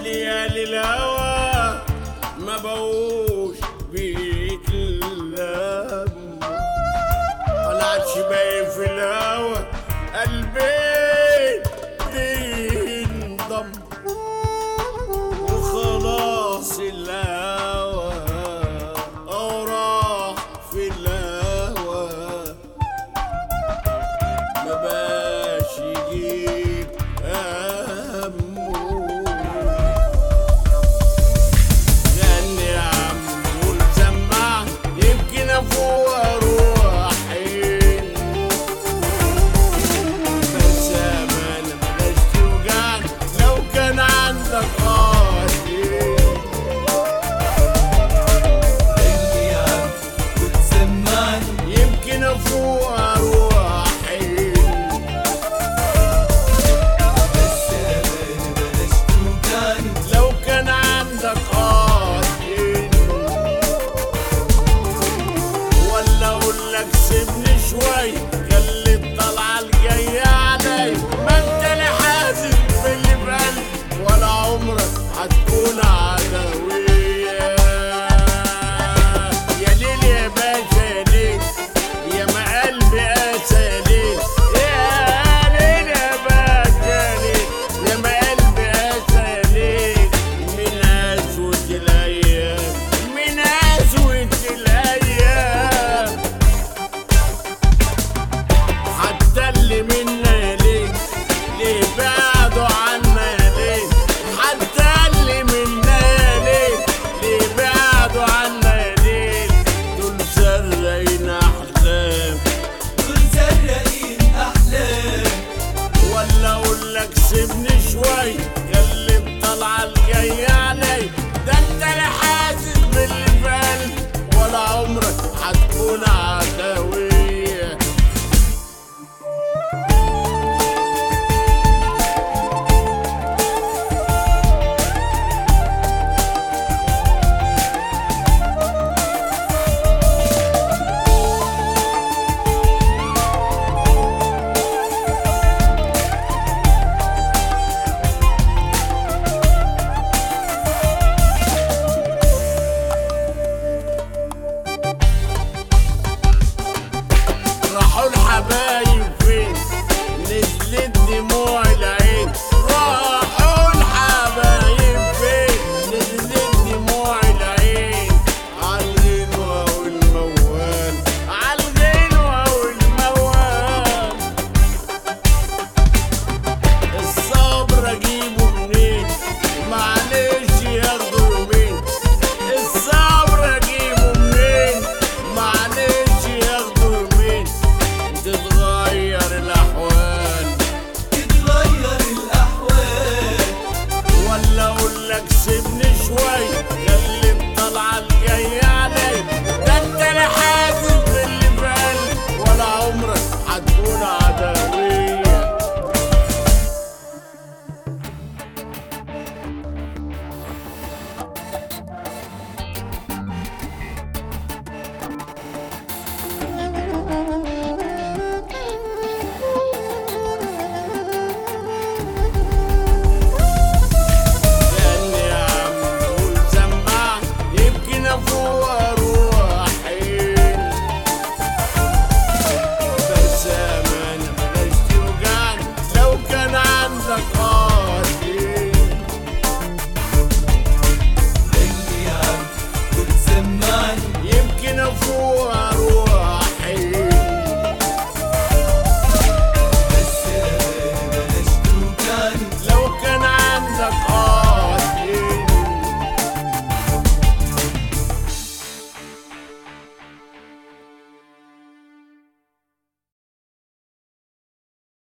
ليالي الهوى ما بقوش بيتلم طلعت باين في الهوى قلبي بينضم وخلاص الهوى أو راح في الهوى ما باش يجيب همه غني يا عم قول سمع يمكن افوق اروح حين بس امانه بلاش توجعني لو كان عندك قاتل غني يا عم وتسمعني يمكن افوق اروح حين بس أمان بلاش توجعني لو كان عندك قاتل ولا اقول لك سيبني شوي خلي الطلعه الجايه علي ما انت اللي حاسس باللي في قلبي ولا عمرك هتكون عدويه يا ليل يا باشا يا ليل يا ما قلبي قاسى يا ليل يا ليل يا باشا يا ليل يا ما قلبي قاسى يا ليل من قسوة الأيام من قسوة الأيام حتى اللي منا يا ليل ليه بعدوا عنا يا ليل حتى اللي منا يا ليل ليه بعدوا عنا يا ليل دول سرقين أحلام دول سرقين أحلام ولا اقول لك سيبني شوي